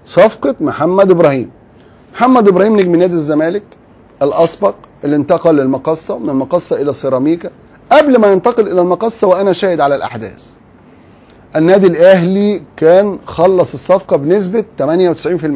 صفقه محمد ابراهيم محمد ابراهيم نجم نادي الزمالك الاسبق اللي انتقل للمقصه من المقصه الى سيراميكا قبل ما ينتقل الى المقصه وانا شاهد على الاحداث النادي الاهلي كان خلص الصفقه بنسبه 98%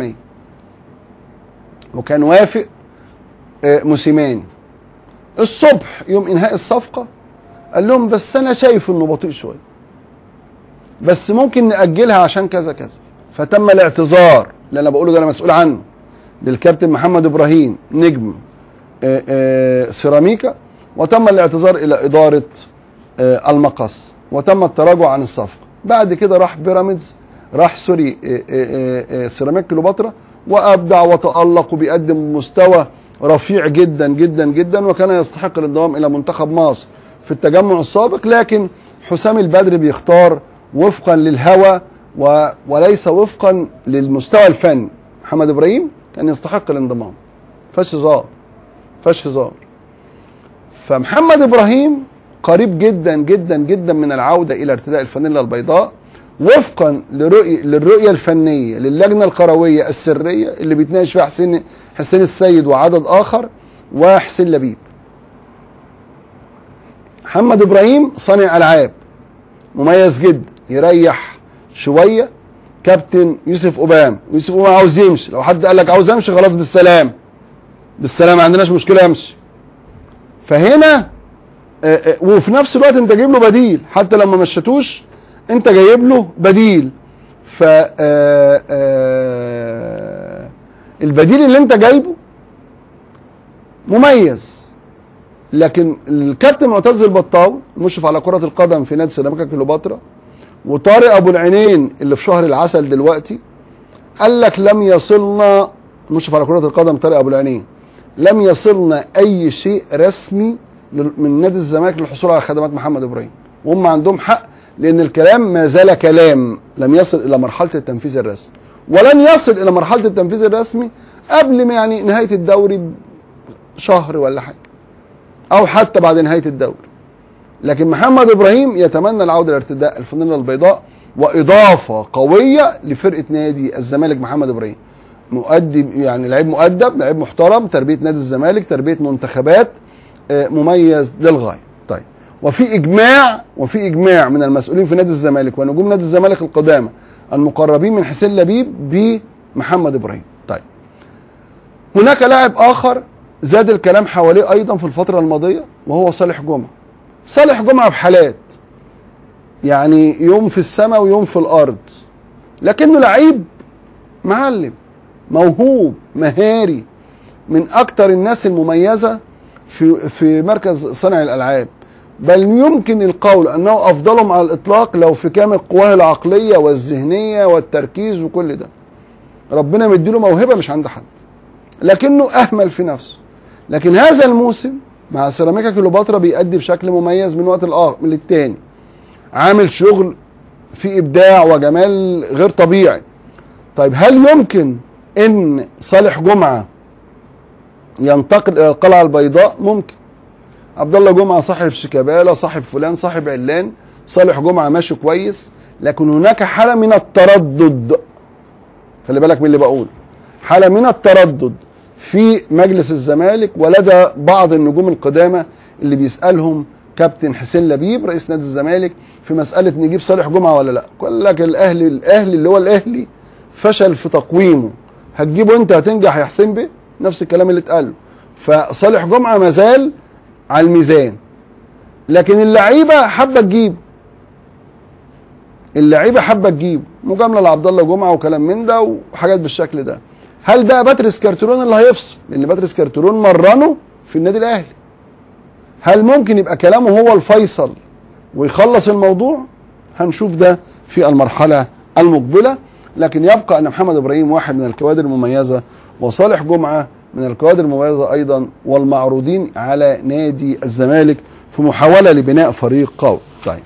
وكان وافق آه، موسيماني الصبح يوم انهاء الصفقه قال لهم بس انا شايف انه بطيء شويه بس ممكن ناجلها عشان كذا كذا فتم الاعتذار اللي انا بقوله ده انا مسؤول عنه للكابتن محمد ابراهيم نجم آه، آه، سيراميكا وتم الاعتذار الى اداره آه، المقص وتم التراجع عن الصفقه بعد كده راح بيراميدز راح سوري آه، آه، آه، سيراميك كليوباترا وابدع وتالق وبيقدم مستوى رفيع جدا جدا جدا وكان يستحق الانضمام الى منتخب مصر في التجمع السابق لكن حسام البدري بيختار وفقا للهوى و... وليس وفقا للمستوى الفني محمد ابراهيم كان يستحق الانضمام فاش هزار فاش هزار فمحمد ابراهيم قريب جدا جدا جدا من العوده الى ارتداء الفانيلا البيضاء وفقا لرؤية للرؤيه الفنيه للجنه القرويه السريه اللي بيتناقش فيها حسين حسين السيد وعدد اخر وحسين لبيب. محمد ابراهيم صانع العاب مميز جدا يريح شويه كابتن يوسف اوبام يوسف اوبام عاوز يمشي لو حد قال لك عاوز امشي خلاص بالسلام بالسلام ما عندناش مشكله امشي فهنا آه، آه، وفي نفس الوقت انت جايب له بديل حتى لما مشيتوش انت جايب له بديل ف آه، آه، البديل اللي انت جايبه مميز لكن الكابتن معتز البطاوي مشرف على كرة القدم في نادي سيراميكا كليوباترا وطارق ابو العينين اللي في شهر العسل دلوقتي قال لك لم يصلنا مشرف على كرة القدم طارق ابو العينين لم يصلنا اي شيء رسمي لل- من نادي الزمالك للحصول على خدمات محمد ابراهيم وهم عندهم حق لان الكلام ما زال كلام لم يصل الى مرحله التنفيذ الرسمي ولن يصل الى مرحله التنفيذ الرسمي قبل ما يعني نهايه الدوري شهر ولا حاجه او حتى بعد نهايه الدوري لكن محمد ابراهيم يتمنى العوده لارتداء الفانيلا البيضاء واضافه قويه لفرقه نادي الزمالك محمد ابراهيم مؤدي يعني لعيب مؤدب لعيب محترم تربيه نادي الزمالك تربيه منتخبات آه، مميز للغايه طيب وفي اجماع وفي اجماع من المسؤولين في نادي الزمالك ونجوم نادي الزمالك القدامى المقربين من حسين لبيب بمحمد ابراهيم طيب هناك لاعب اخر زاد الكلام حواليه ايضا في الفتره الماضيه وهو صالح جمعه صالح جمعه بحالات يعني يوم في السماء ويوم في الارض لكنه لعيب معلم موهوب مهاري من اكتر الناس المميزه في في مركز صنع الالعاب بل يمكن القول انه افضلهم على الاطلاق لو في كامل قواه العقليه والذهنيه والتركيز وكل ده ربنا مديله موهبه مش عند حد لكنه اهمل في نفسه لكن هذا الموسم مع سيراميكا كليوباترا بيأدي بشكل مميز من وقت الآخر من للتاني عامل شغل في ابداع وجمال غير طبيعي طيب هل يمكن ان صالح جمعه ينتقل الى القلعه البيضاء ممكن عبد الله جمعه صاحب شيكابالا صاحب فلان صاحب علان صالح جمعه ماشي كويس لكن هناك حاله من التردد خلي بالك من اللي بقول حاله من التردد في مجلس الزمالك ولدى بعض النجوم القدامى اللي بيسالهم كابتن حسين لبيب رئيس نادي الزمالك في مساله نجيب صالح جمعه ولا لا قال لك الاهلي الاهلي اللي هو الاهلي فشل في تقويمه هتجيبه انت هتنجح يا حسين بيه نفس الكلام اللي اتقال فصالح جمعه مازال على الميزان لكن اللعيبه حابه تجيب اللعيبه حابه تجيب مجامله لعبد الله جمعه وكلام من ده وحاجات بالشكل ده هل بقى باتريس كارترون اللي هيفصل لان باتريس كارترون مرنه في النادي الاهلي هل ممكن يبقى كلامه هو الفيصل ويخلص الموضوع هنشوف ده في المرحله المقبله لكن يبقى ان محمد ابراهيم واحد من الكوادر المميزه وصالح جمعه من الكوادر المميزه ايضا والمعروضين على نادي الزمالك في محاوله لبناء فريق قوي طيب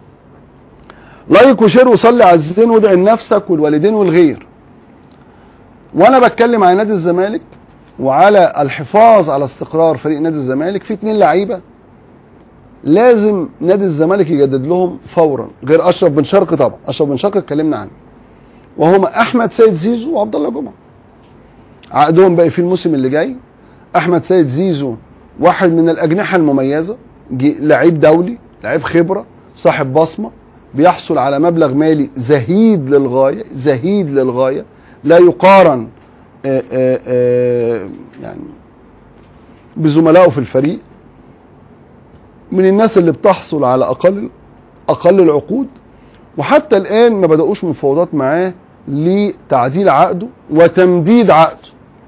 لايك وشير وصلي على الزين وادعي لنفسك والوالدين والغير وانا بتكلم عن نادي الزمالك وعلى الحفاظ على استقرار فريق نادي الزمالك في اتنين لعيبه لازم نادي الزمالك يجدد لهم فورا غير اشرف بن شرقي طبعا اشرف بن شرقي اتكلمنا عنه وهما احمد سيد زيزو وعبد الله جمعه عقدهم باقي في الموسم اللي جاي احمد سيد زيزو واحد من الاجنحه المميزه جي- لعيب دولي لعيب خبره صاحب بصمه بيحصل على مبلغ مالي زهيد للغايه زهيد للغايه لا يقارن آه، آه، آه، يعني بزملائه في الفريق من الناس اللي بتحصل على اقل اقل العقود وحتى الان ما بداوش مفاوضات معاه لتعديل عقده وتمديد عقده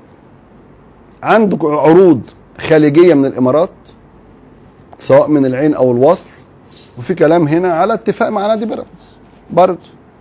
عندك عروض خارجيه من الامارات سواء من العين او الوصل وفي كلام هنا على اتفاق مع نادي بيراميدز برضه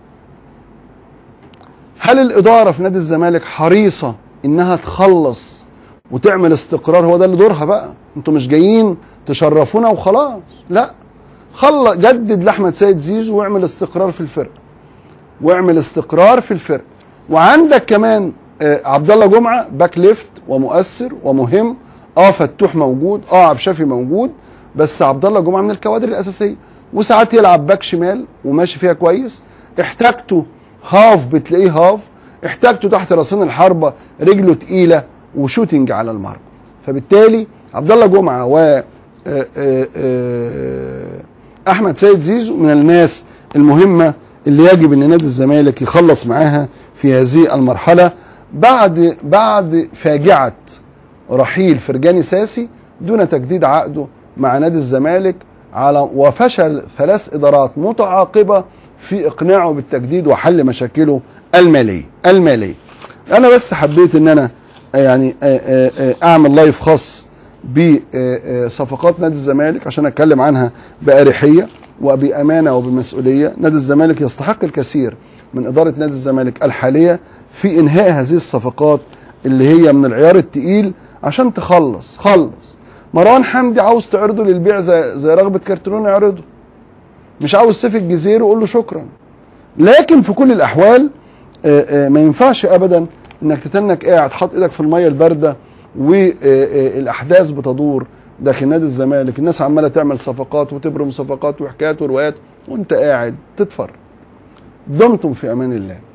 هل الاداره في نادي الزمالك حريصه انها تخلص وتعمل استقرار هو ده اللي دورها بقى انتوا مش جايين تشرفونا وخلاص لا خلص جدد لاحمد سيد زيزو واعمل استقرار في الفرقه واعمل استقرار في الفرقه وعندك كمان آه، عبد الله جمعه باك ليفت ومؤثر ومهم اه فتوح موجود اه عبد الشافي موجود بس عبد الله جمعه من الكوادر الاساسيه وساعات يلعب باك شمال وماشي فيها كويس احتاجته هاف بتلاقيه هاف احتاجته تحت راسين الحربه رجله تقيله وشوتنج على المرمى فبالتالي عبد الله جمعه و آه، آه، آه، احمد سيد زيزو من الناس المهمه اللي يجب ان نادي الزمالك يخلص معاها في هذه المرحله بعد بعد فاجعه رحيل فرجاني ساسي دون تجديد عقده مع نادي الزمالك على وفشل ثلاث ادارات متعاقبه في اقناعه بالتجديد وحل مشاكله الماليه الماليه انا بس حبيت ان انا يعني آه، آه، اعمل لايف خاص بصفقات نادي الزمالك عشان اتكلم عنها باريحيه وبامانه وبمسؤوليه نادي الزمالك يستحق الكثير من اداره نادي الزمالك الحاليه في انهاء هذه الصفقات اللي هي من العيار التقيل عشان تخلص خلص مروان حمدي عاوز تعرضه للبيع زي زي رغبه كارترون اعرضه مش عاوز سيف الجزيري وقول له شكرا لكن في كل الاحوال آه، آه، ما ينفعش ابدا انك تتنك قاعد حاطط ايدك في الميه البارده والاحداث بتدور داخل نادي الزمالك الناس عماله تعمل صفقات وتبرم صفقات وحكايات وروايات وانت قاعد تتفرج دمتم في امان الله